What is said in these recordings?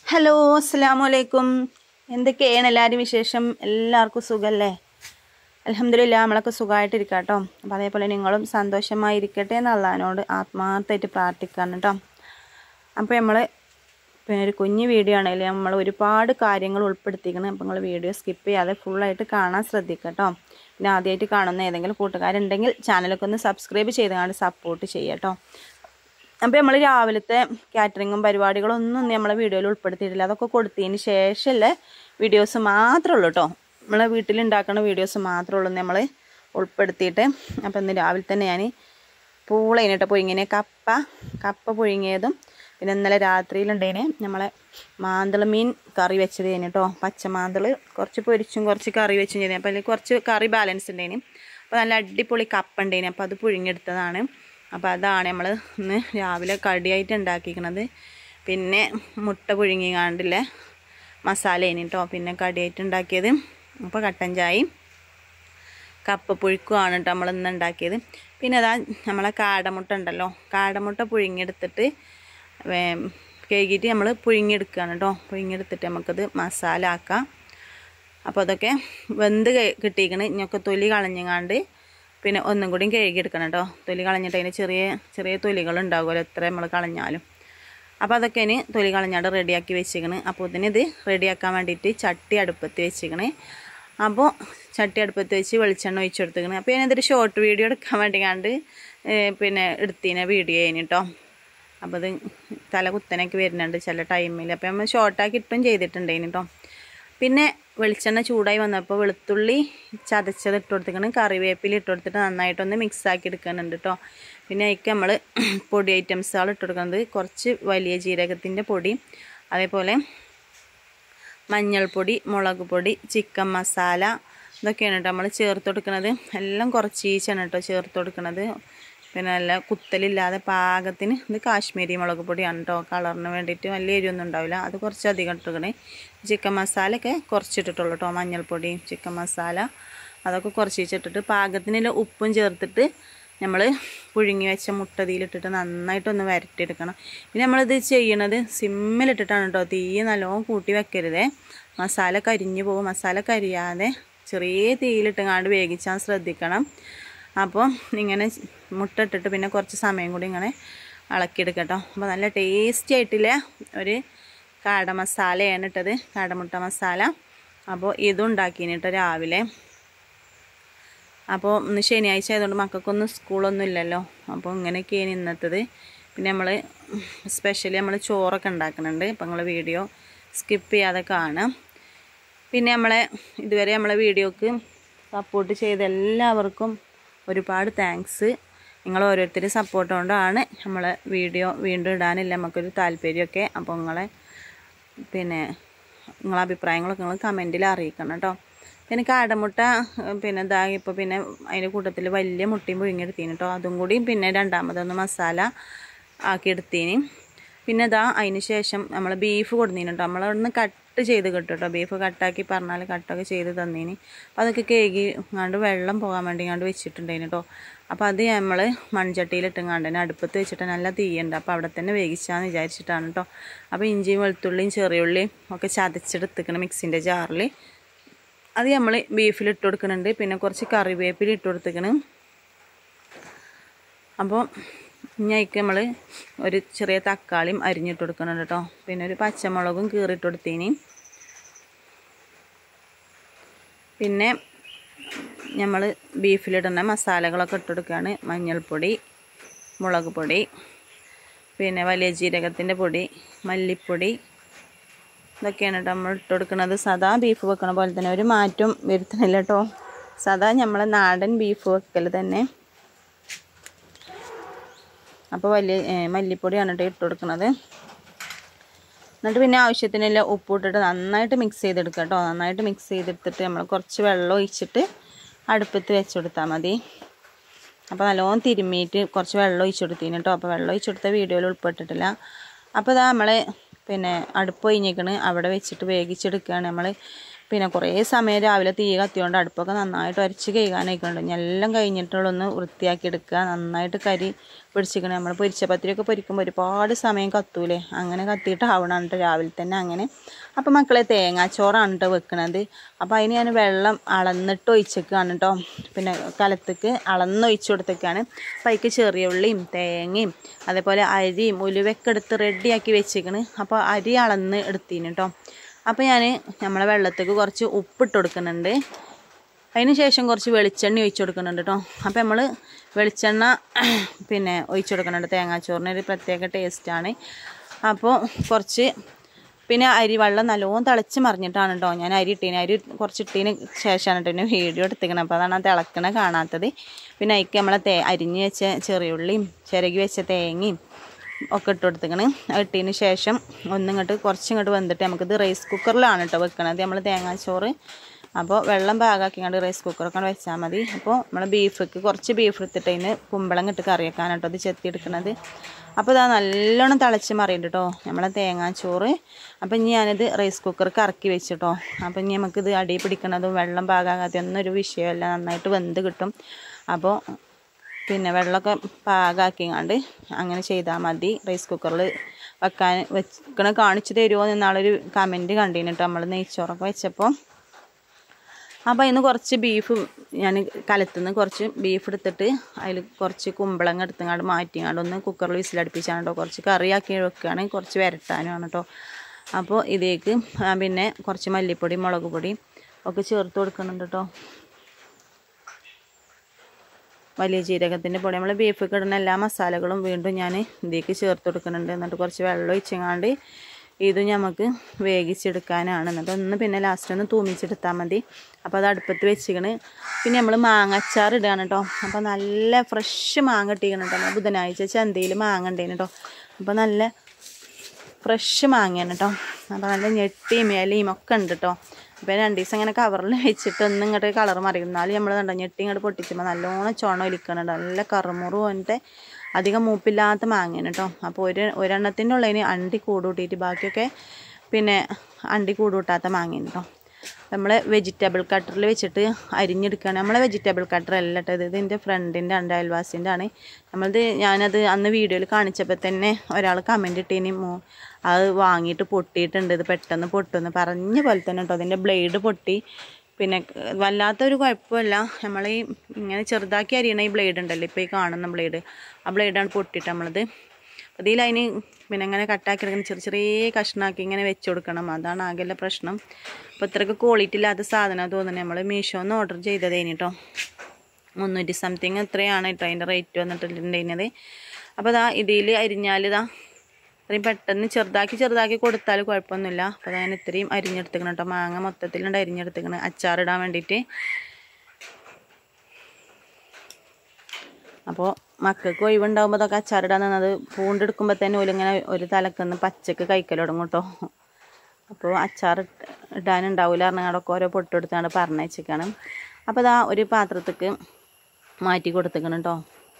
hello അസ്സാം വലൈക്കും എന്തൊക്കെയാണ് എല്ലാവരും വിശേഷം എല്ലാവർക്കും സുഖമല്ലേ അലഹമില്ല നമ്മളൊക്കെ സുഖമായിട്ടിരിക്കാം കേട്ടോ അപ്പോൾ അതേപോലെ നിങ്ങളും സന്തോഷമായിരിക്കട്ടെ എന്നുള്ളതിനോട് ആത്മാർത്ഥമായിട്ട് പ്രാർത്ഥിക്കാണ് കേട്ടോ അപ്പോൾ നമ്മൾ പിന്നെ ഒരു കുഞ്ഞു വീഡിയോ ആണെങ്കിൽ നമ്മൾ ഒരുപാട് കാര്യങ്ങൾ ഉൾപ്പെടുത്തിക്കണം അപ്പോൾ നിങ്ങൾ വീഡിയോ സ്കിപ്പ് ചെയ്യാതെ ഫുള്ളായിട്ട് കാണാൻ ശ്രദ്ധിക്കുക കേട്ടോ പിന്നെ ആദ്യമായിട്ട് കാണുന്ന ഏതെങ്കിലും കൂട്ടുകാരുണ്ടെങ്കിൽ ചാനലൊക്കെ ഒന്ന് സബ്സ്ക്രൈബ് ചെയ്തുകൊണ്ട് സപ്പോർട്ട് ചെയ്യുക കേട്ടോ അപ്പോൾ നമ്മൾ രാവിലത്തെ കാറ്ററിങ്ങും പരിപാടികളൊന്നും നമ്മളെ വീഡിയോയിൽ ഉൾപ്പെടുത്തിയിട്ടില്ല അതൊക്കെ കൊടുത്തതിന് ശേഷമുള്ള വീഡിയോസ് മാത്രമേ ഉള്ളൂ കേട്ടോ നമ്മളെ വീട്ടിലുണ്ടാക്കുന്ന വീഡിയോസ് മാത്രമേ ഉള്ളൂ നമ്മൾ ഉൾപ്പെടുത്തിയിട്ട് അപ്പോൾ ഇന്ന് രാവിലെ തന്നെ ഞാൻ പൂളയിനിട്ട് പുഴുങ്ങിനെ കപ്പ കപ്പ പുഴുങ്ങിയതും പിന്നെ ഇന്നലെ രാത്രിയിലുണ്ടേനെ നമ്മളെ മാന്തള മീൻ കറി വെച്ചത് കഴിഞ്ഞിട്ടോ പച്ചമാന്തൾ കുറച്ച് പൊരിച്ചും കുറച്ച് കറി വെച്ചും ചെയ്തേ അപ്പോൾ അതിൽ കുറച്ച് കറി ബാലൻസ് ഉണ്ടായിന് അപ്പോൾ നല്ല അടിപൊളി കപ്പ ഉണ്ടായിന് അപ്പോൾ അത് പുഴുങ്ങിയെടുത്തതാണ് അപ്പോൾ അതാണ് നമ്മൾ ഇന്ന് രാവിലെ കടിയായിട്ട് ഉണ്ടാക്കിക്കണത് പിന്നെ മുട്ട പുഴുങ്ങിക്കാണ്ടില്ലേ മസാല കേട്ടോ പിന്നെ കടിയായിട്ട് ഉണ്ടാക്കിയത് അപ്പോൾ കട്ടൻ ചായയും കപ്പ പുഴുക്കുമാണ് കേട്ടോ നമ്മൾ ഇന്ന് ഉണ്ടാക്കിയത് പിന്നെ അതാ നമ്മളെ കാടമുട്ട ഉണ്ടല്ലോ കാടമുട്ട പുഴുങ്ങിയെടുത്തിട്ട് കഴുകിയിട്ട് നമ്മൾ പുഴുങ്ങിയെടുക്കുകയാണ് കേട്ടോ പുഴുങ്ങിയെടുത്തിട്ട് നമുക്കത് മസാല ആക്കാം അപ്പോൾ അതൊക്കെ വെന്ത് കിട്ടിയിരിക്കണ് ഇനിയൊക്കെ തൊലി കളഞ്ഞങ്ങാണ്ട് പിന്നെ ഒന്നും കൂടി കഴുകിയെടുക്കണം കേട്ടോ തൊലി കളഞ്ഞിട്ട് അതിന് ചെറിയ ചെറിയ തൊലികൾ ഉണ്ടാകുമല്ലോ എത്ര നമ്മൾ കളഞ്ഞാലും അപ്പോൾ അതൊക്കെ ഇനി തൊലി കളഞ്ഞാണ്ട് റെഡിയാക്കി വെച്ചിരിക്കണ് അപ്പോൾ ഇതിനിത് റെഡിയാക്കാൻ വേണ്ടിയിട്ട് ചട്ടി അടുപ്പത്ത് വെച്ചിരിക്കണേ അപ്പോൾ ചട്ടി അടുപ്പത്ത് വെച്ച് വെളിച്ചെണ്ണ ഒഴിച്ചു കൊടുത്തിരിക്കണേ അപ്പോൾ ഞാനിതൊരു ഷോർട്ട് വീഡിയോ എടുക്കാൻ വേണ്ടി കണ്ട് പിന്നെ എടുത്തീന വീഡിയോ കഴിഞ്ഞ് കേട്ടോ അപ്പോൾ അത് തല കുത്തനൊക്കെ വരുന്നുണ്ട് ചില ടൈമിൽ അപ്പോൾ നമ്മൾ ഷോർട്ടാക്കി ഇട്ടും ചെയ്തിട്ടുണ്ടേന് കേട്ടോ പിന്നെ വെളിച്ചെണ്ണ ചൂടായി വന്നപ്പോൾ വെളുത്തുള്ളി ചതച്ചത് ഇട്ട് കൊടുത്തിക്കണം കറിവേപ്പില ഇട്ട് കൊടുത്തിട്ട് നന്നായിട്ടൊന്ന് മിക്സ് ആക്കി എടുക്കുന്നുണ്ട് കേട്ടോ പിന്നെ അതിക്ക് നമ്മൾ പൊടി ഐറ്റംസുകൾ ഇട്ട് കൊടുക്കുന്നത് കുറച്ച് വലിയ ജീരകത്തിൻ്റെ പൊടി അതേപോലെ മഞ്ഞൾപ്പൊടി മുളക് പൊടി ചിക്കൻ മസാല ഇതൊക്കെയാണ് കേട്ടോ നമ്മൾ ചേർത്ത് കൊടുക്കുന്നത് എല്ലാം കുറച്ച് ഈച്ചാണ് കേട്ടോ ചേർത്ത് കൊടുക്കുന്നത് പിന്നെ നല്ല കുത്തലില്ലാതെ പാകത്തിന് ഇത് കാശ്മീരി മുളക് പൊടിയാണ് കേട്ടോ കളറിന് വേണ്ടിയിട്ട് വലിയ എരിവൊന്നും ഉണ്ടാവില്ല അത് കുറച്ച് അധികം ഇട്ടിരിക്കണേ ചിക്കൻ മസാലയൊക്കെ കുറച്ചിട്ടിട്ടുള്ളൂ കേട്ടോ മഞ്ഞൾപ്പൊടി ചിക്കൻ മസാല അതൊക്കെ കുറച്ച് ഇട്ടിട്ട് പാകത്തിനുള്ള ഉപ്പും ചേർത്തിട്ട് നമ്മൾ പുഴുങ്ങി വെച്ച മുട്ട തീയിലിട്ടിട്ട് നന്നായിട്ടൊന്ന് വരട്ടിയെടുക്കണം പിന്നെ നമ്മളിത് ചെയ്യണത് സിമ്മിലിട്ടിട്ടാണ് കേട്ടോ തീ നല്ലോണം കൂട്ടി വെക്കരുതേ മസാല കരിഞ്ഞു പോകും മസാല കരിയാതെ ചെറിയ തീയിലിട്ടുങ്ങാണ്ട് വേവിച്ചാൽ ശ്രദ്ധിക്കണം അപ്പോൾ ഇങ്ങനെ മുട്ട ഇട്ടിട്ട് പിന്നെ കുറച്ച് സമയം കൂടി ഇങ്ങനെ ഇളക്കിയെടുക്കട്ടോ അപ്പോൾ നല്ല ടേസ്റ്റി ആയിട്ടില്ല ഒരു കാട മസാലയാണ് ഇട്ടത് കാടമുട്ട മസാല അപ്പോൾ ഇതും ഉണ്ടാക്കിനിട്ട് രാവിലെ അപ്പോൾ ഇന്ന് ശനിയാഴ്ച ആയതുകൊണ്ട് മക്കൾക്കൊന്നും സ്കൂളൊന്നും ഇല്ലല്ലോ അപ്പോൾ ഇങ്ങനെയൊക്കെയാണ് ഇന്നത്തത് പിന്നെ നമ്മൾ സ്പെഷ്യലി നമ്മൾ ചോറൊക്കെ ഉണ്ടാക്കുന്നുണ്ട് അപ്പോൾ നിങ്ങൾ വീഡിയോ സ്കിപ്പ് ചെയ്യാതെ കാണാം പിന്നെ നമ്മളെ ഇതുവരെ നമ്മളെ വീഡിയോക്ക് സപ്പോർട്ട് ചെയ്ത എല്ലാവർക്കും ഒരുപാട് താങ്ക്സ് നിങ്ങൾ ഓരോരുത്തർ സപ്പോർട്ട് കൊണ്ടാണ് നമ്മളെ വീഡിയോ വീണ്ടും ഇടാനില്ല നമുക്കൊരു താല്പര്യമൊക്കെ അപ്പോൾ നിങ്ങളെ പിന്നെ നിങ്ങളെ അഭിപ്രായങ്ങളൊക്കെ നിങ്ങൾ കമൻറ്റിൽ അറിയിക്കണം കേട്ടോ പിന്നെ കാടമുട്ട പിന്നെ ഇതാ ഇപ്പോൾ പിന്നെ അതിൻ്റെ കൂട്ടത്തിൽ വലിയ മുട്ടയും പുഴുങ്ങിയെടുത്തിന് കേട്ടോ അതും കൂടി പിന്നെ രണ്ടാമതൊന്ന് മസാല ആക്കി എടുത്തിന് പിന്നെ ഇതാ അതിന് ശേഷം നമ്മൾ ബീഫ് കൊടുന്നീന് കേട്ടോ നമ്മളവിടുന്ന് കട്ട് ചെയ്ത് കിട്ടും കേട്ടോ ബീഫ് കട്ടാക്കി പറഞ്ഞാൽ കട്ടൊക്കെ ചെയ്ത് തന്നീന് അപ്പോൾ അതൊക്കെ കേകി കണ്ട് വെള്ളം പോകാൻ വേണ്ടി കണ്ട് വെച്ചിട്ടുണ്ടായിന് കേട്ടോ അപ്പോൾ അത് നമ്മൾ മൺചട്ടിയിലിട്ടുങ്ങാണ്ട് തന്നെ അടുപ്പത്ത് വെച്ചിട്ട് നല്ല തീയുണ്ട് അപ്പോൾ അവിടെ തന്നെ വേവിച്ചാന്ന് വിചാരിച്ചിട്ടാണ് കേട്ടോ അപ്പോൾ ഇഞ്ചിയും വെളുത്തുള്ളിയും ചെറിയുള്ളിയും ഒക്കെ ചതച്ചെടുത്തിക്കണം മിക്സിൻ്റെ ജാറിൽ അത് നമ്മൾ ബീഫിൽ ഇട്ട് കൊടുക്കുന്നുണ്ട് പിന്നെ കുറച്ച് കറിവേപ്പില ഇട്ട് കൊടുത്തിക്കണം അപ്പോൾ ഇനി അതിക്ക് നമ്മൾ ഒരു ചെറിയ തക്കാളിയും അരിഞ്ഞിട്ട് കൊടുക്കുന്നുണ്ട് കേട്ടോ പിന്നെ ഒരു പച്ചമുളകും കീറിയിട്ട് കൊടുത്തീനി പിന്നെ നമ്മൾ ബീഫിലിടുന്ന മസാലകളൊക്കെ ഇട്ട് കൊടുക്കുകയാണ് മഞ്ഞൾപ്പൊടി മുളക് പൊടി പിന്നെ വലിയ ജീരകത്തിൻ്റെ പൊടി മല്ലിപ്പൊടി ഇതൊക്കെയാണ് കേട്ടോ നമ്മൾ ഇട്ട് കൊടുക്കുന്നത് സദാ ബീഫ് വെക്കണ പോലെ തന്നെ ഒരു മാറ്റം വരുത്തണില്ല കേട്ടോ സദാ നമ്മളെ നാടൻ ബീഫ് വെക്കൽ തന്നെ അപ്പോൾ വലിയ മല്ലിപ്പൊടിയാണ് കേട്ടോ ഇട്ട് കൊടുക്കുന്നത് എന്നിട്ട് പിന്നെ ആവശ്യത്തിനുള്ള ഉപ്പ് ഇട്ടിട്ട് നന്നായിട്ട് മിക്സ് ചെയ്തെടുക്കുക കേട്ടോ നന്നായിട്ട് മിക്സ് ചെയ്തെടുത്തിട്ട് നമ്മൾ കുറച്ച് വെള്ളം ഒഴിച്ചിട്ട് അടുപ്പത്ത് വെച്ച് കൊടുത്താൽ മതി അപ്പോൾ നല്ലോണം തിരുമ്മിയിട്ട് കുറച്ച് വെള്ളം ഒഴിച്ച് കൊടുത്തിന് കേട്ടോ അപ്പോൾ വെള്ളം ഒഴിച്ച് കൊടുത്ത വീഡിയോയിൽ ഉൾപ്പെട്ടിട്ടില്ല അപ്പോൾ ഇതാ നമ്മൾ പിന്നെ അടുപ്പ് ഒഴിഞ്ഞേക്കണ് അവിടെ വെച്ചിട്ട് വേവിച്ചെടുക്കുകയാണ് നമ്മൾ പിന്നെ കുറേ സമയം രാവിലെ തീ കത്തിയോണ്ട് അടുപ്പൊക്കെ നന്നായിട്ട് ഉരച്ച് കഴുകാനായിക്കുന്നുണ്ട് ഇനി എല്ലാം കഴിഞ്ഞിട്ടുള്ളൊന്ന് വൃത്തിയാക്കി എടുക്കുക നന്നായിട്ട് കരി പിടിച്ചിരിക്കണം നമ്മൾ പൊരിച്ച പത്തിരിയൊക്കെ പൊരിക്കുമ്പോൾ ഒരുപാട് സമയം കത്തൂലേ അങ്ങനെ കത്തിയിട്ട് ആവണം കേട്ടോ രാവിലെ തന്നെ അങ്ങനെ അപ്പോൾ മക്കളെ തേങ്ങാച്ചോറാണ് കേട്ടോ വെക്കണത് അപ്പോൾ അതിന് ഞാൻ വെള്ളം അളന്നിട്ട് ഒഴിച്ചേക്കാണ് കേട്ടോ പിന്നെ കലത്തേക്ക് അളന്നൊഴിച്ച് കൊടുത്തേക്കാണ് അപ്പോൾ അതിക്ക് ചെറിയ ഉള്ളിയും തേങ്ങയും അതേപോലെ അരിയും ഉലുവൊക്കെ എടുത്ത് റെഡിയാക്കി വെച്ചേക്കണ് അപ്പോൾ അരി അളന്ന് എടുത്തിന് കേട്ടോ അപ്പോൾ ഞാൻ നമ്മളെ വെള്ളത്തേക്ക് കുറച്ച് ഉപ്പിട്ട് കൊടുക്കുന്നുണ്ട് അതിന് ശേഷം കുറച്ച് വെളിച്ചെണ്ണ ഒഴിച്ച് കൊടുക്കുന്നുണ്ട് കേട്ടോ അപ്പോൾ നമ്മൾ വെളിച്ചെണ്ണ പിന്നെ ഒഴിച്ച് കൊടുക്കുന്നുണ്ട് തേങ്ങാച്ചോറിന് ഒരു പ്രത്യേക ടേസ്റ്റാണ് അപ്പോൾ കുറച്ച് പിന്നെ അരി വെള്ളം നല്ലോണം തിളച്ച് മറിഞ്ഞിട്ടാണ് കേട്ടോ ഞാൻ അരി ഇട്ടീന് അരി കുറച്ച് ഇട്ടതിന് ശേഷമാണ് കേട്ടോ പിന്നെ വീഡിയോ എടുത്തിക്കണം അപ്പോൾ അതാണ് ആ തിളക്കണ കാണാത്തത് പിന്നെ അതിക്ക് നമ്മളെ തേ അരിഞ്ഞ് വെച്ച ചെറിയുള്ളിയും ചിരകി വെച്ച തേങ്ങയും ഒക്കെ ഇട്ട് കൊടുത്തിക്കണ് അത് ഇട്ടതിന് ശേഷം ഒന്നിങ്ങോട്ട് കുറച്ചിങ്ങോട്ട് വന്നിട്ട് നമുക്കിത് റൈസ് കുക്കറിലാണ് കേട്ടോ വെക്കണത് നമ്മൾ തേങ്ങാച്ചോറ് അപ്പോൾ വെള്ളം പാകാക്കിങ്ങാണ്ട് റൈസ് കുക്കറൊക്കെ വെച്ചാൽ മതി അപ്പോൾ നമ്മൾ ബീഫിക്ക് കുറച്ച് ബീഫ് എടുത്തിട്ട് അതിന് കുമ്പളം ഇട്ട് കറി വെക്കാനാണ് കേട്ടോ ഇത് ചെത്തിയെടുക്കണത് അപ്പോൾ ഇതാ നല്ലോണം തിളച്ച് മറിയുണ്ട് കേട്ടോ നമ്മളെ തേങ്ങാച്ചോറ് അപ്പോൾ ഇനി ഞാനിത് റൈസ് കുക്കർക്ക് ഇറക്കി വെച്ചിട്ടോ അപ്പോൾ ഇനി നമുക്കിത് അടി പിടിക്കണതും വെള്ളം പാകാകാതെ ഒന്നും ഒരു വിഷയമല്ല നന്നായിട്ട് വെന്ത് കിട്ടും അപ്പോൾ പിന്നെ വെള്ളമൊക്കെ പാകാക്കിങ്ങാണ്ട് അങ്ങനെ ചെയ്താൽ മതി റൈസ് കുക്കറിൽ വെക്കാൻ വെക്കണ കാണിച്ചു തരുമോ എന്നാളൊരു കമൻറ്റ് കണ്ടീന് കേട്ടോ നമ്മൾ നെയ്ച്ചോറൊക്കെ വെച്ചപ്പോൾ അപ്പോൾ അതിന് കുറച്ച് ബീഫ് ഞാൻ കലത്തുനിന്ന് കുറച്ച് ബീഫ് എടുത്തിട്ട് അതിൽ കുറച്ച് കുമ്പളങ്ങ എടുത്തങ്ങാണ്ട് മാറ്റിങ്ങാണ്ട് ഒന്ന് കുക്കറിൽ വിസിലടുപ്പിച്ചാണ് കേട്ടോ കുറച്ച് കറിയാക്കി വെക്കുകയാണ് കുറച്ച് വരട്ടാനുമാണ് കേട്ടോ അപ്പോൾ ഇതിലേക്ക് ആ, പിന്നെ കുറച്ച് മല്ലിപ്പൊടി മുളക് പൊടി ഒക്കെ ചേർത്ത് കൊടുക്കുന്നുണ്ട് കേട്ടോ വലിയ ജീരകത്തിൻ്റെ പൊടി നമ്മൾ ബീഫൊക്കെ ഇടുന്ന എല്ലാ മസാലകളും വീണ്ടും ഞാൻ ഇതിലേക്ക് ചേർത്ത് കൊടുക്കുന്നുണ്ട് എന്നിട്ട് കുറച്ച് വെള്ളം ഒഴിച്ചങ്ങാണ്ട് ഇത് നമുക്ക് വേവിച്ചെടുക്കാനാണ് എന്നിട്ട് ഒന്ന് പിന്നെ ലാസ്റ്റ് ഒന്ന് തൂമിച്ചെടുത്താൽ മതി അപ്പോൾ അത് അടുപ്പത്ത് വെച്ചിക്കണ് പിന്നെ നമ്മൾ മാങ്ങച്ചാർ ഇടുകയാണ് കേട്ടോ അപ്പോൾ നല്ല ഫ്രഷ് മാങ്ങ ഇട്ടിക്കണം കേട്ടോ നമ്മൾ ബുധനാഴ്ച ചന്തയിൽ മാങ്ങ ഉണ്ടേന് കേട്ടോ അപ്പോൾ നല്ല ഫ്രഷ് മാങ്ങയാണ് കേട്ടോ അപ്പോൾ നല്ല ഞെട്ടിയും ഇലയും ഒക്കെ ഉണ്ട് കേട്ടോ അപ്പോൾ രണ്ട് ദിവസം ഇങ്ങനെ കവറിൽ വെച്ചിട്ട് ഒന്ന് ഇങ്ങോട്ട് കളർ മറിയും എന്നാലും നമ്മൾ കണ്ടോ ഞെട്ടി ഇങ്ങോട്ട് പൊട്ടിച്ചുമ്പോൾ നല്ലോണം ചുണ ഒലിക്കുന്നുണ്ട് നല്ല കറുമുറു പോലത്തെ അധികം മൂപ്പില്ലാത്ത മാങ്ങയാണ് കേട്ടോ അപ്പോൾ ഒരു ഒരെണ്ണത്തിൻ്റെ ഉള്ളതിന് അണ്ടി കൂടൂട്ടിയിട്ട് ബാക്കിയൊക്കെ പിന്നെ അണ്ടി കൂടൂട്ടാത്ത മാങ്ങയാണ് കേട്ടോ നമ്മൾ വെജിറ്റബിൾ കട്ടറിൽ വെച്ചിട്ട് അരിഞ്ഞെടുക്കുകയാണ് നമ്മളെ വെജിറ്റബിൾ കട്ടർ അല്ല കേട്ടോ ഇത് ഇത് എൻ്റെ ഫ്രണ്ടിൻ്റെ ഉണ്ട് അയൽവാസിൻ്റെ ആണ് നമ്മളത് ഞാനത് അന്ന് വീഡിയോയിൽ കാണിച്ചപ്പോൾ തന്നെ ഒരാൾ കമൻറ്റ് ഇട്ടേനി മോ അത് വാങ്ങിയിട്ട് പൊട്ടിയിട്ടുണ്ട് ഇത് പെട്ടെന്ന് പൊട്ടുമെന്ന് പറഞ്ഞ പോലെ തന്നെ കേട്ടോ അതിൻ്റെ ബ്ലേഡ് പൊട്ടി പിന്നെ വല്ലാത്തൊരു കുഴപ്പമില്ല നമ്മൾ ഈ ഇങ്ങനെ ചെറുതാക്കി അരിയണ ഈ ബ്ലേഡ് ഉണ്ടല്ലോ ഇപ്പോൾ ഈ കാണുന്ന ബ്ലേഡ് ആ ബ്ലേഡാണ് പൊട്ടിയിട്ട് നമ്മളത് അതിൽ അതിന് പിന്നെ ഇങ്ങനെ കട്ടാക്കി എടുക്കുന്ന ചെറിയ ചെറിയ കഷ്ണാക്കി ഇങ്ങനെ വെച്ച് കൊടുക്കണം അതാണ് ആകെയുള്ള പ്രശ്നം അപ്പോൾ ഇത്രയ്ക്ക് ക്വാളിറ്റി ഇല്ലാത്ത സാധനം തോന്നുന്നത് നമ്മൾ മീഷോന്ന് ഓർഡർ ചെയ്തതേനി കേട്ടോ മുന്നൂറ്റി സംതിങ് എത്രയാണ് കേട്ടോ അതിൻ്റെ റേറ്റ് വന്നിട്ടുണ്ടായിരുന്നത് അപ്പോൾ ഇതാ ഇതിൽ അരിഞ്ഞാൽ ഇതാ ഇത്രയും പെട്ടെന്ന് ചെറുതാക്കി ചെറുതാക്കി കൊടുത്താൽ കുഴപ്പമൊന്നുമില്ല അപ്പോൾ ഞാൻ ഇത്രയും അരിഞ്ഞെടുത്തേക്കണം കേട്ടോ മാങ്ങ മൊത്തത്തിലുണ്ട് അരിഞ്ഞെടുത്തേക്കണം അച്ചാറിടാൻ വേണ്ടിയിട്ട് അപ്പോൾ മക്കൾക്ക് ഒഴിവുണ്ടാകുമ്പോൾ അതൊക്കെ അച്ചാറിടാൻ നിന്നത് പൂണ്ടെടുക്കുമ്പോൾ തന്നെ ഓലിങ്ങനെ ഒരു തലക്കുന്ന് പച്ചക്ക് കഴിക്കൽ തുടങ്ങും കേട്ടോ അപ്പോൾ അച്ചാർ ഇട്ട് ഇടാനുണ്ടാവില്ല പറഞ്ഞാടൊക്കെ ഓരോ പൊട്ടെടുത്താണ് പറഞ്ഞയച്ചേക്കാണ് അപ്പോൾ ഇതാ ഒരു പാത്രത്തേക്ക് മാറ്റി കൊടുത്തേക്കണം കേട്ടോ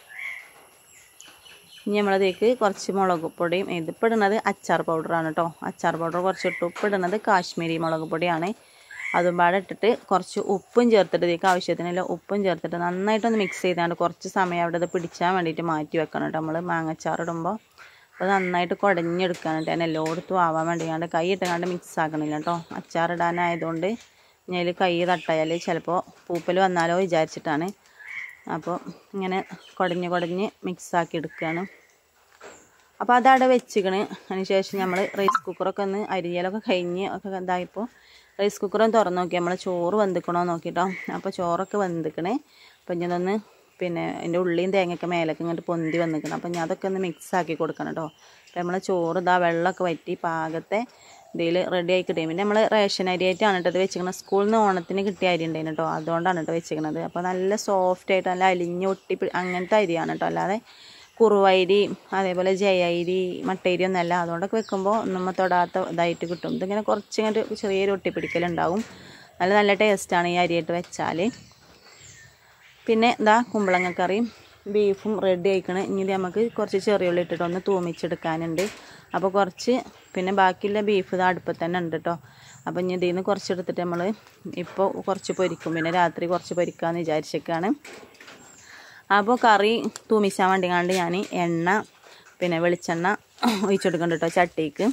ഇനി നമ്മളതേക്ക് കുറച്ച് മുളക് പൊടിയും ഇതിപ്പോൾ ഇടുന്നത് അച്ചാർ പൗഡറാണ് കേട്ടോ അച്ചാർ പൗഡർ കുറച്ച് ഇട്ട് ഉപ്പ് ഇടുന്നത് കാശ്മീരി മുളക് പൊടിയാണ് അതും പാടെ ഇട്ടിട്ട് കുറച്ച് ഉപ്പും ചേർത്തിട്ട് ഇതിലേക്ക് ആവശ്യത്തിനുള്ള ഉപ്പും ചേർത്തിട്ട് നന്നായിട്ടൊന്ന് മിക്സ് ചെയ്താണ്ട് കുറച്ച് സമയം അവിടെ ഇത് പിടിച്ചാൻ വേണ്ടിയിട്ട് മാറ്റി വെക്കണം കേട്ടോ നമ്മൾ മാങ്ങച്ചാർ ഇടുമ്പോൾ അപ്പോൾ നന്നായിട്ട് കുടഞ്ഞെടുക്കാനായിട്ട് ഞാൻ എല്ലായിടത്തും ആവാൻ വേണ്ടിയാണ്ട് കൈ ഇട്ടുകൊണ്ട് മിക്സ് ആക്കണില്ല കേട്ടോ അച്ചാറിടാനായതുകൊണ്ട് ഞാൻ അതിൽ കൈ തട്ടായാൽ ചിലപ്പോൾ പൂപ്പൽ വന്നാലോ വിചാരിച്ചിട്ടാണ് അപ്പോൾ ഇങ്ങനെ കുടഞ്ഞ് കുടഞ്ഞ് മിക്സാക്കി എടുക്കുകയാണ് അപ്പോൾ അതവിടെ വെച്ചിക്കണ് അതിന് ശേഷം നമ്മൾ റൈസ് കുക്കറൊക്കെ ഒന്ന് അരിയലൊക്കെ കഴിഞ്ഞ് ഒക്കെ ഇതായപ്പോൾ റൈസ് കുക്കറും തുറന്ന് നോക്കി നമ്മൾ ചോറ് വെന്തിക്കണോ നോക്കിട്ടോ അപ്പോൾ ചോറൊക്കെ വെന്തിക്കണേ അപ്പോൾ ഞാൻ ഒന്ന് പിന്നെ അതിൻ്റെ ഉള്ളിയും തേങ്ങയൊക്കെ മേലൊക്കെ ഇങ്ങോട്ട് പൊന്തി വന്നിക്കണം അപ്പോൾ ഞാൻ അതൊക്കെ ഒന്ന് മിക്സ് ആക്കി കൊടുക്കണം കേട്ടോ അപ്പോൾ നമ്മളെ ചോറ് ഇതാ വെള്ളമൊക്കെ വറ്റി പാകത്തെ ഇതിൽ റെഡി ആയി കിട്ടിയും പിന്നെ നമ്മൾ റേഷൻ അരി ആയിട്ടാണ് കേട്ടോ ഇത് വെച്ചിരിക്കുന്നത് സ്കൂളിൽ നിന്ന് ഓണത്തിന് കിട്ടിയ അരി ഉണ്ടായിരുന്നു കേട്ടോ അതുകൊണ്ടാണ് കേട്ടോ വെച്ചിരിക്കുന്നത് അപ്പോൾ നല്ല സോഫ്റ്റ് ആയിട്ട് നല്ല അലിഞ്ഞ് ഒട്ടി പിടി- അങ്ങനത്തെ അരിയാണ് കേട്ടോ അല്ലാതെ കുറുവരി അതേപോലെ ജയരി മട്ടേരി ഒന്നല്ല അതുകൊണ്ടൊക്കെ വെക്കുമ്പോൾ ഒന്നും തൊടാത്ത ഇതായിട്ട് കിട്ടും ഇതിങ്ങനെ കുറച്ചിങ്ങോട്ട് ചെറിയൊരു ഒട്ടിപ്പിടിക്കലുണ്ടാവും നല്ല നല്ല ടേസ്റ്റാണ് ഈ അരിയായിട്ട് വെച്ചാൽ പിന്നെ ഇതാ കുമ്പളങ്ങക്കറിയും ബീഫും റെഡി ആയിക്കണ് ഇനി ഇത് നമുക്ക് കുറച്ച് ചെറിയുള്ളി ഇട്ടിട്ട് ഒന്ന് തൂമിച്ചെടുക്കാനുണ്ട് അപ്പോൾ കുറച്ച് പിന്നെ ബാക്കിയുള്ള ബീഫ് ഇത് അടുപ്പത്ത് തന്നെ ഉണ്ട് കേട്ടോ അപ്പോൾ ഇനി ഇതിൽ നിന്ന് കുറച്ചെടുത്തിട്ട് നമ്മൾ ഇപ്പോൾ കുറച്ച് പൊരിക്കും പിന്നെ രാത്രി കുറച്ച് പൊരിക്കാമെന്ന് വിചാരിച്ചേക്കാണ് അപ്പോൾ കറി തൂമിച്ചാൻ വേണ്ടി കണ്ട് ഞാൻ എണ്ണ പിന്നെ വെളിച്ചെണ്ണ ഒഴിച്ചെടുക്കുന്നുണ്ട് കേട്ടോ ചട്ടിക്ക്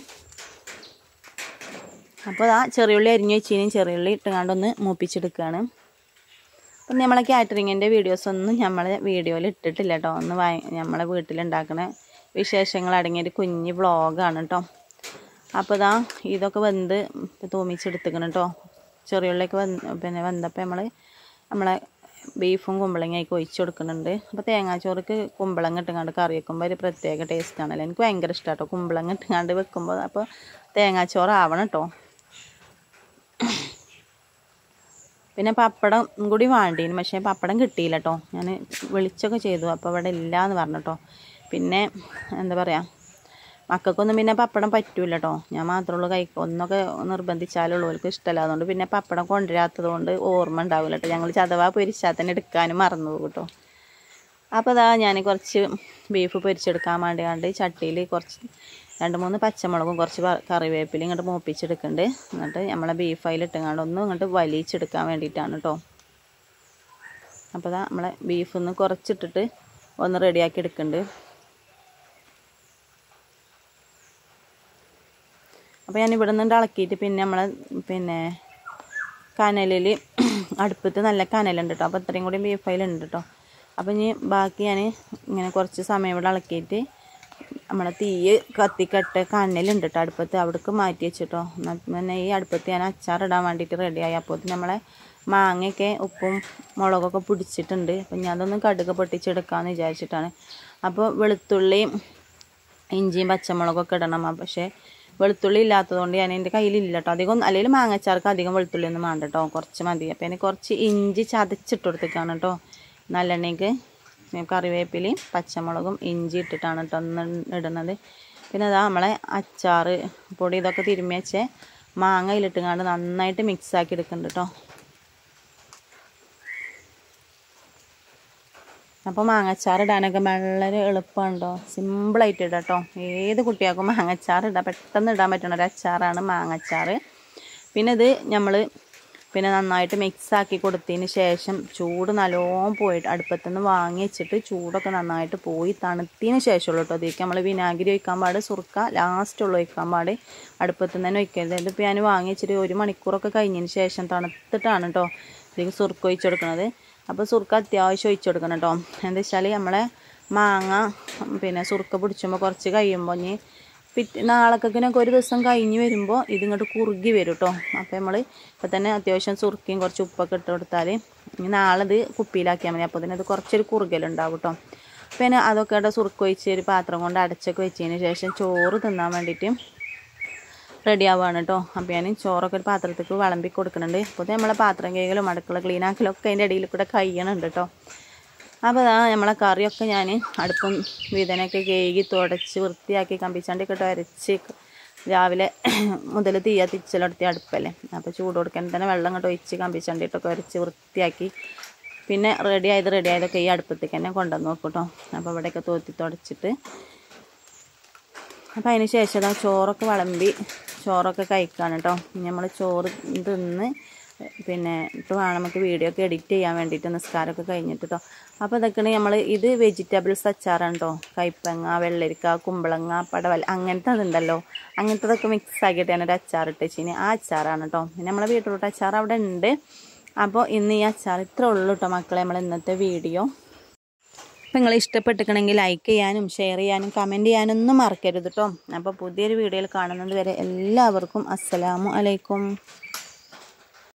അപ്പോൾ ആ ചെറിയുള്ളി അരിഞ്ഞ് വെച്ചതിനും ചെറിയുള്ളി ഇട്ടുകൊണ്ടൊന്ന് മൂപ്പിച്ചെടുക്കുകയാണ് അപ്പം നമ്മളെ കാറ്ററിങ്ങിൻ്റെ വീഡിയോസൊന്നും നമ്മളെ വീഡിയോയിൽ ഇട്ടിട്ടില്ല കേട്ടോ ഒന്ന് വാ നമ്മളെ വീട്ടിലുണ്ടാക്കുന്ന വിശേഷങ്ങൾ അടങ്ങിയൊരു കുഞ്ഞ് വ്ളോഗാണ് കേട്ടോ അപ്പോൾ ഇതാ ഇതൊക്കെ വെന്ത് തൂമിച്ചെടുത്തിക്കണം കേട്ടോ ചെറിയുള്ളിയൊക്കെ വന്ന് പിന്നെ വെന്തപ്പോൾ നമ്മൾ നമ്മളെ ബീഫും കുമ്പളങ്ങയൊക്കെ ഒഴിച്ച് കൊടുക്കുന്നുണ്ട് അപ്പോൾ തേങ്ങാച്ചോറുക്ക് കുമ്പളങ്ങ ഇട്ടുകൊണ്ട് കറി വെക്കുമ്പോൾ ഒരു പ്രത്യേക ടേസ്റ്റാണല്ലോ എനിക്ക് ഭയങ്കര ഇഷ്ടമാണ് കേട്ടോ കുമ്പളങ്ങ ഇട്ടുകൊണ്ട് വെക്കുമ്പോൾ അപ്പോൾ തേങ്ങാച്ചോറ് ആവണം കേട്ടോ പിന്നെ പപ്പടം കൂടി വേണ്ടീന് പക്ഷേ പപ്പടം കിട്ടിയില്ല കേട്ടോ ഞാൻ വിളിച്ചൊക്കെ ചെയ്തു അപ്പോൾ ഇവിടെ ഇല്ല എന്ന് പറഞ്ഞു കേട്ടോ പിന്നെ എന്താ പറയുക മക്കൾക്കൊന്നും പിന്നെ പപ്പടം പറ്റൂല കേട്ടോ ഞാൻ മാത്രമേ ഉള്ളൂ കഴിക്കും ഒന്നൊക്കെ നിർബന്ധിച്ചാലുള്ളൂ അവർക്ക് ഇഷ്ടമല്ല അതുകൊണ്ട് പിന്നെ പപ്പടം കൊണ്ടുവരാത്തത് കൊണ്ട് ഓർമ്മ ഉണ്ടാവില്ല കേട്ടോ ഞങ്ങൾ ചതവ പൊരിച്ചാൽ തന്നെ എടുക്കാനും മറന്നു പോകും കേട്ടോ അപ്പോൾ അതാ ഞാൻ കുറച്ച് ബീഫ് പൊരിച്ചെടുക്കാൻ വേണ്ടി കണ്ട് ചട്ടിയിൽ കുറച്ച് രണ്ട് മൂന്ന് പച്ചമുളകും കുറച്ച് വ- കറിവേപ്പിലയും ഇങ്ങോട്ട് മൂപ്പിച്ചെടുക്കുന്നുണ്ട് എന്നിട്ട് നമ്മളെ ബീഫ് അതിലിട്ടുങ്ങാണ്ട് ഒന്ന് ഇങ്ങോട്ട് വലിച്ചെടുക്കാൻ വേണ്ടിയിട്ടാണ് കേട്ടോ അപ്പോൾ അതാ നമ്മളെ ബീഫ് ഒന്ന് കുറച്ചിട്ടിട്ട് ഒന്ന് റെഡിയാക്കി എടുക്കുന്നുണ്ട് അപ്പോൾ ഞാൻ ഇവിടെ നിന്ന് ഇളക്കിയിട്ട് പിന്നെ നമ്മളെ പിന്നെ കനലിൽ അടുപ്പത്ത് നല്ല കനലുണ്ട് കേട്ടോ അപ്പോൾ ഇത്രയും കൂടി ബീഫ് അതിലുണ്ട് കേട്ടോ അപ്പോൾ ഇനി ബാക്കി ഞാൻ ഇങ്ങനെ കുറച്ച് സമയം ഇവിടെ ഇളക്കിയിട്ട് നമ്മളെ തീയ് കത്തിക്കട്ട് കണ്ണിലുണ്ട് കേട്ടോ അടുപ്പത്ത് അവിടേക്ക് മാറ്റി വെച്ചിട്ടോ എന്നാൽ പിന്നെ ഈ അടുപ്പത്ത് ഞാൻ അച്ചാറിടാൻ വേണ്ടിയിട്ട് റെഡിയായി അപ്പോൾ നമ്മളെ മാങ്ങയൊക്കെ ഉപ്പും മുളകൊക്കെ പിടിച്ചിട്ടുണ്ട് അപ്പം ഞാൻ അതൊന്ന് കടുക് പൊട്ടിച്ചെടുക്കാമെന്ന് വിചാരിച്ചിട്ടാണ് അപ്പോൾ വെളുത്തുള്ളിയും ഇഞ്ചിയും പച്ചമുളകൊക്കെ ഇടണം ആ പക്ഷേ വെളുത്തുള്ളി ഇല്ലാത്തതുകൊണ്ട് ഞാൻ എൻ്റെ കയ്യിലില്ല കേട്ടോ അധികം അല്ലെങ്കിൽ മാങ്ങച്ചാർക്ക് അധികം വെളുത്തുള്ളി ഒന്നും വേണ്ട കേട്ടോ കുറച്ച് മതി അപ്പോൾ എനിക്ക് കുറച്ച് ഇഞ്ചി ചതച്ചിട്ട് കൊടുത്തേക്കാണ് കേട്ടോ നല്ലെണ്ണയ്ക്ക് കറിവേപ്പിലയും പച്ചമുളകും ഇഞ്ചി ഇട്ടിട്ടാണ് കേട്ടോ ഒന്ന് ഇടുന്നത് പിന്നെ അതാ നമ്മളെ അച്ചാറ് പൊടി ഇതൊക്കെ തിരുമ്മി വെച്ച് മാങ്ങ ഇതിലിട്ടുങ്ങാണ്ട് നന്നായിട്ട് മിക്സ് ആക്കി എടുക്കുന്നുണ്ട് കേട്ടോ അപ്പോൾ മാങ്ങച്ചാർ ഇടാനൊക്കെ വളരെ എളുപ്പമുണ്ടോ സിമ്പിളായിട്ട് ഇടാം കേട്ടോ ഏത് കുട്ടികൾക്കും മാങ്ങച്ചാർ ഇടാം പെട്ടെന്ന് ഇടാൻ പറ്റുന്ന ഒരു അച്ചാറാണ് മാങ്ങച്ചാർ പിന്നെ ഇത് നമ്മൾ പിന്നെ നന്നായിട്ട് മിക്സ് ആക്കി കൊടുത്തതിന് ശേഷം ചൂട് നല്ലോണം പോയിട്ട് അടുപ്പത്തു നിന്ന് വാങ്ങി വെച്ചിട്ട് ചൂടൊക്കെ നന്നായിട്ട് പോയി തണുത്തതിന് ശേഷമുള്ളൂ കേട്ടോ അതിലേക്ക് നമ്മൾ വിനാഗിരി ഒഴിക്കാൻ പാട് സുർക്ക ലാസ്റ്റുള്ള ഒഴിക്കാൻ പാട് അടുപ്പത്തു നിന്ന് തന്നെ ഒഴിക്കരുത് ഇതിപ്പോൾ ഞാൻ വാങ്ങി വെച്ചിട്ട് ഒരു മണിക്കൂറൊക്കെ കഴിഞ്ഞതിന് ശേഷം തണുത്തിട്ടാണ് കേട്ടോ ഇതിലേക്ക് സുർക്ക ഒഴിച്ച് കൊടുക്കുന്നത് അപ്പോൾ സുർക്ക അത്യാവശ്യം ഒഴിച്ച് കൊടുക്കണം കേട്ടോ എന്താ വെച്ചാൽ നമ്മളെ മാങ്ങ പിന്നെ സുർക്ക പിടിച്ചുമ്പോൾ കുറച്ച് കഴിയുമ്പോൾ ഇനി പിറ്റ് നാളേക്കൊക്കെ ഒരു ദിവസം കഴിഞ്ഞ് വരുമ്പോൾ ഇതിങ്ങോട്ട് കുറുകി വരും കേട്ടോ അപ്പോൾ നമ്മൾ ഇപ്പോൾ തന്നെ അത്യാവശ്യം സുർക്കയും കുറച്ച് ഉപ്പൊക്കെ ഇട്ട് കൊടുത്താൽ ഇനി നാളെ ഇത് കുപ്പിയിലാക്കിയാൽ മതി അപ്പോൾ തന്നെ ഇത് കുറച്ചൊരു കുറുകലുണ്ടാവും കേട്ടോ പിന്നെ അതൊക്കെ ഇവിടെ സുർക്ക ഒഴിച്ച് ഒരു പാത്രം കൊണ്ട് അടച്ചൊക്കെ വെച്ചതിന് ശേഷം ചോറ് തിന്നാൻ വേണ്ടിയിട്ട് റെഡി ആവുകയാണ് കേട്ടോ അപ്പോൾ ഞാൻ ചോറൊക്കെ ഒരു പാത്രത്തേക്ക് വിളമ്പി കൊടുക്കുന്നുണ്ട് അപ്പോൾ നമ്മളെ പാത്രം കഴുകലും അടുക്കള ക്ലീൻ ആക്കലും ഒക്കെ അതിൻ്റെ ഇടയിൽ കൂടെ കഴിയണുണ്ട് കേട്ടോ അപ്പോൾ അതാ നമ്മളെ കറിയൊക്കെ ഞാൻ അടുപ്പം വീതനൊക്കെ കേകി തുടച്ച് വൃത്തിയാക്കി കമ്പിച്ചാണ്ടിയൊക്കെ ഇട്ട് അരച്ച് രാവിലെ മുതൽ തീ കത്തിച്ചലെടുത്തി അടുപ്പല്ലേ അപ്പോൾ ചൂട് കൊടുക്കാൻ തന്നെ വെള്ളം ഇങ്ങോട്ട് ഒഴിച്ച് കമ്പിച്ചണ്ടിയിട്ടൊക്കെ അരച്ച് വൃത്തിയാക്കി പിന്നെ റെഡി ആയത് റെഡി ആയതൊക്കെ ഈ അടുപ്പത്തേക്ക് തന്നെ കൊണ്ടുവന്ന് നോക്കും കേട്ടോ അപ്പോൾ ഇവിടെയൊക്കെ തോത്തി തുടച്ചിട്ട് അപ്പം അതിന് ശേഷം ഇതാ ചോറൊക്കെ വിളമ്പി ചോറൊക്കെ കഴിക്കാണ് കേട്ടോ നമ്മൾ ചോറ് തിന്ന് പിന്നെ ഇട്ട് വേണം നമുക്ക് വീഡിയോ ഒക്കെ എഡിറ്റ് ചെയ്യാൻ വേണ്ടിയിട്ട് നിസ്കാരമൊക്കെ കഴിഞ്ഞിട്ട് കേട്ടോ അപ്പോൾ ഇതൊക്കെയാണ് നമ്മൾ ഇത് വെജിറ്റബിൾസ് അച്ചാറാണ് കേട്ടോ കൈപ്പങ്ങ വെള്ളരിക്ക കുമ്പളങ്ങ പടവൽ അങ്ങനത്തെ അതുണ്ടല്ലോ അങ്ങനത്തതൊക്കെ മിക്സ് ആക്കിയിട്ട് ഞാനൊരു അച്ചാർ ഇട്ട് വെച്ചിന് ആ അച്ചാറാണ് കേട്ടോ പിന്നെ നമ്മളെ ബീട്രൂട്ട് അച്ചാർ അവിടെ ഉണ്ട് അപ്പോൾ ഇന്ന് ഈ അച്ചാർ ഇത്ര ഉള്ളൂ കേട്ടോ മക്കളെ നമ്മൾ ഇന്നത്തെ വീഡിയോ അപ്പോൾ നിങ്ങൾ ഇഷ്ടപ്പെട്ടിക്കണമെങ്കിൽ ലൈക്ക് ചെയ്യാനും ഷെയർ ചെയ്യാനും കമൻറ്റ് ചെയ്യാനൊന്നും മറക്കരുത് കേട്ടോ അപ്പോൾ പുതിയൊരു വീഡിയോയിൽ കാണുന്നത് വരെ എല്ലാവർക്കും അസ്സലാമു അലൈക്കും